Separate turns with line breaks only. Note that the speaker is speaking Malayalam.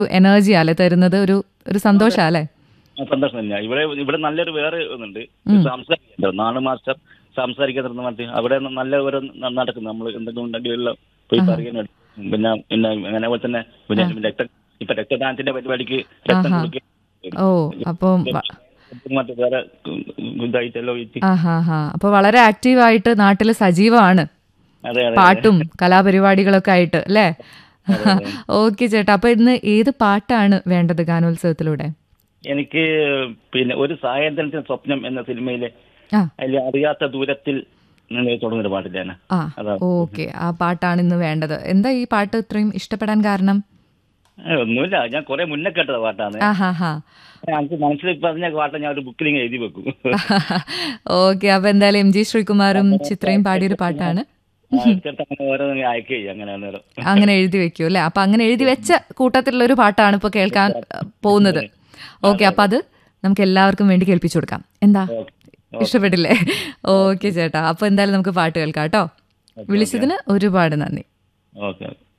എനർജി അല്ലേ തരുന്നത് ഒരു ഒരു സന്തോഷാല്ലേ
ആ, സന്തോഷം തന്നെയാണ് ഇവിടെ ഇവിടെ നല്ലൊരു വേറെ ഒന്നുണ്ട് സംസാരിക്കാൻ നാണ് മാസ്റ്റർ സംസാരിക്കാൻ തുടങ്ങുന്ന മറ്റേ അവിടെ നല്ല ഒരു ന- നടക്കുന്നു നമ്മൾ എന്തെങ്കിലും ഉണ്ടെങ്കിൽ എല്ലാം പോയി പറയാൻ വേണ്ടി. പിന്നെ പിന്നെ അങ്ങനെ പോലെ തന്നെ പിന്നെ രക്ത ഇപ്പൊ രക്തദാനത്തിന്റെ പരിപാടിക്ക് രക്തം കൊടുക്കുക
ഓ അപ്പം വ-
മറ്റേ വേറെ ഇതായിട്ടല്ലോ ഇട്ട്
ആ ഹാ ഹാ അപ്പൊ വളരെ ആക്റ്റീവായിട്ട് നാട്ടിൽ സജീവമാണ്
അതെ അതെ
പാട്ടും കലാപരിപാടികളൊക്കെ ആയിട്ട് അല്ലേ ഓക്കെ ചേട്ടാ അപ്പൊ ഇന്ന് ഏത് പാട്ടാണ് വേണ്ടത് ഗാനോത്സവത്തിലൂടെ
എനിക്ക് പിന്നെ ഒരു സായന്ത്രത്തിന് സ്വപ്നം എന്ന സിനിമയിലെ
ആ
അതിൽ അറിയാത്ത ദൂരത്തിൽ നിന്ന് തുടങ്ങുന്ന പാട്ടില്ലാണ്
ആ
അതാ.
ഓക്കെ ആ പാട്ടാണ് ഇന്ന് വേണ്ടത് എന്താ ഈ പാട്ട് ഇത്രയും ഇഷ്ടപ്പെടാൻ കാരണം
ഏ, ഒന്നുമില്ല ഞാൻ കുറെ മുന്നേ കേട്ട പാട്ടാണ്
ആ ഹാ ഹാ
എനിക്ക് മനസ്സിൽ പറഞ്ഞ പാട്ട് ഞാൻ ഒരു ബുക്കിൽ എഴുതി വെക്കും
ഓക്കെ അപ്പൊ എന്തായാലും എം ജി ശ്രീകുമാറും ചിത്രയും പാടിയൊരു പാട്ടാണ്
ആ, എടുത്തിട്ട് അങ്ങനെ ഓരോന്ന് അയക്കുക അങ്ങനെ അന്നേരം
അങ്ങനെ എഴുതി വെക്കൂ അല്ലേ അപ്പൊ അങ്ങനെ എഴുതി വെച്ച കൂട്ടത്തിലുള്ള ഒരു പാട്ടാണ് ഇപ്പൊ കേൾക്കാൻ അഹ്, പോകുന്നത് ഓക്കെ അപ്പൊ അത് നമുക്ക് എല്ലാവർക്കും വേണ്ടി കേൾപ്പിച്ചു കൊടുക്കാം എന്താ ഇഷ്ടപ്പെട്ടില്ലേ ഓക്കെ ചേട്ടാ അപ്പൊ എന്തായാലും നമുക്ക് പാട്ട് കേൾക്കാം കേട്ടോ വിളിച്ചതിന് ഒരുപാട് നന്ദി
ഓക്കെ ഓക്കെ